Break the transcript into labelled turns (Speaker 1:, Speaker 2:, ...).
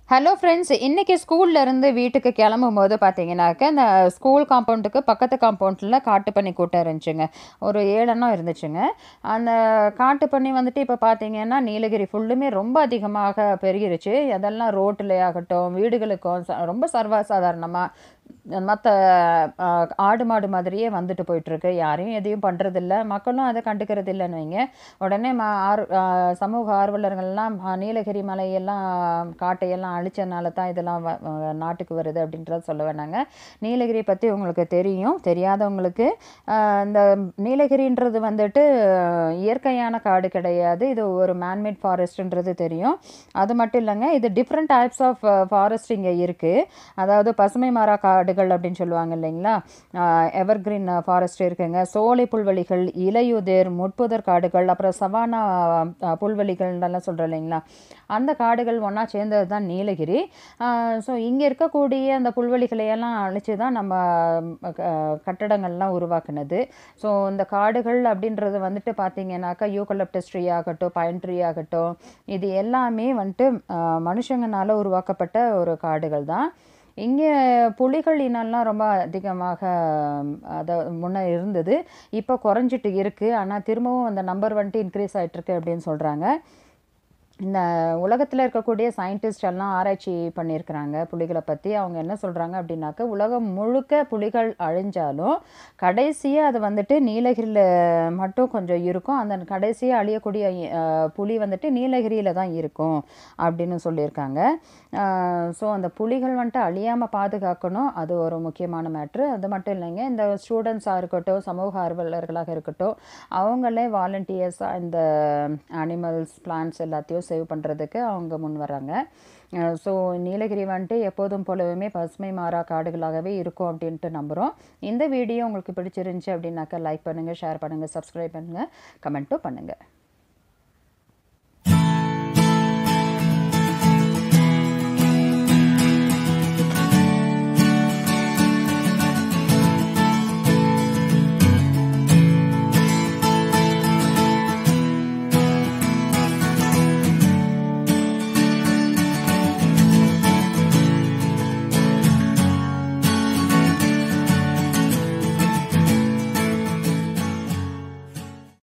Speaker 1: hello friends இன்றைக்கி ஸ்கூல்லேருந்து வீட்டுக்கு கிளம்பும்போது பார்த்தீங்கன்னாக்க இந்த ஸ்கூல் காம்பவுண்டுக்கு பக்கத்து காம்பவுண்டில் காட்டு பண்ணி கூட்டம் இருந்துச்சுங்க ஒரு ஏழெண்ணம் இருந்துச்சுங்க அந்த காட்டு பண்ணி வந்துட்டு இப்போ பார்த்தீங்கன்னா நீலகிரி ஃபுல்லுமே ரொம்ப அதிகமாக பெருகிருச்சு அதெல்லாம் ரோட்டில் ஆகட்டும் வீடுகளுக்கும் ச- ரொம்ப சர்வசாதாரணமாக மற்ற ஆடு மாடு மாதிரியே வந்துட்டு போயிட்டுருக்கு யாரையும் எதையும் பண்ணுறதில்ல மக்களும் அதை கண்டுக்கிறது இல்லைன்னு வைங்க உடனே ம ஆர் ஆ, சமூக ஆர்வலர்கள்லாம் ஆ, நீலகிரி மலையெல்லாம் காட்டையெல்லாம் அழிச்சனால தான் இதெல்லாம் வ- வ- நாட்டுக்கு வருது அப்படின்றத சொல்ல வேணாங்க நீலகிரி பற்றி உங்களுக்கு தெரியும் தெரியாதவங்களுக்கு ஆ, இந்த நீலகிரின்றது வந்துட்டு இயற்கையான காடு கிடையாது இது ஒரு மேன்மேட் ஃபாரஸ்ட்ன்றது தெரியும் அது மட்டும் இல்லைங்க இது டிஃப்ரெண்ட் டைப்ஸ் ஆஃப் ஃபாரஸ்ட் இங்கே இருக்குது அதாவது பசுமை மர காடுகள் அப்படின்னு சொல்லுவாங்க இல்லைங்களா எவர் கிரீன் ஃபாரஸ்ட் இருக்குங்க சோலை புல்வெளிகள் இலையுதிர் முட்புதர் காடுகள் அப்புறம் சவானா அஹ், புல்வெளிகள்லாம் சொல்கிறோம் இல்லைங்களா அந்த காடுகள் ஒன்றா சேர்ந்தது தான் நீலகிரி ஸோ இங்கே இருக்கக்கூடிய அந்த புல்வெளிகளையெல்லாம் அழிச்சு தான் நம்ம அஹ், கட்டடங்கள்லாம் உருவாக்குனது ஸோ இந்த காடுகள் அப்படின்றது வந்துட்டு பார்த்தீங்கன்னாக்கா யூகலப்டஸ் ட்ரீ ஆகட்டும் பைன் ட்ரீ ஆகட்டும் இது எல்லாமே வந்துட்டு அஹ், மனுஷங்கனால உருவாக்கப்பட்ட ஒரு காடுகள் தான் இங்கே புலிகள் இனம்லாம் ரொம்ப அதிகமாக அதை முன்னே இருந்தது இப்போ குறைஞ்சிட்டு இருக்குது ஆனால் திரும்பவும் அந்த நம்பர் வந்துட்டு இன்க்ரீஸ் ஆகிட்டுருக்கு அப்படின்னு சொல்கிறாங்க இந்த உலகத்தில் இருக்கக்கூடிய சயின்டிஸ்ட் எல்லாம் ஆராய்ச்சி பண்ணியிருக்கிறாங்க புலிகளை பற்றி அவங்க என்ன சொல்கிறாங்க அப்படின்னாக்க உலகம் முழுக்க புலிகள் அழிஞ்சாலும் கடைசியாக அது வந்துட்டு நீலகிரியில் மட்டும் கொஞ்சம் இருக்கும் அந்த கடைசியாக அழியக்கூடிய அஹ், புலி வந்துட்டு நீலகிரியில் தான் இருக்கும் அப்படின்னு சொல்லியிருக்காங்க ஸோ அந்த புலிகள் வந்துட்டு அழியாமல் பாதுகாக்கணும் அது ஒரு முக்கியமான மேட்ரு அது மட்டும் இல்லைங்க இந்த ஸ்டூடெண்ட்ஸாக இருக்கட்டும் சமூக ஆர்வலர்களாக இருக்கட்டும் அவங்களே வாலண்டியர்ஸாக இந்த அனிமல்ஸ் பிளான்ட்ஸ் எல்லாத்தையும் சேவ் பண்ணுறதுக்கு அவங்க முன் வர்றாங்க ஸோ நீலகிரி வந்துட்டு எப்போதும் போலவுமே பசுமை மாறா காடுகளாகவே இருக்கும் அப்படின்ட்டு நம்புகிறோம் இந்த வீடியோ உங்களுக்கு பிடிச்சிருந்துச்சி அப்படின்னாக்கா லைக் பண்ணுங்கள் ஷேர் பண்ணுங்கள் சப்ஸ்கிரைப் பண்ணுங்கள் கமெண்ட்டும் பண்ணுங்கள்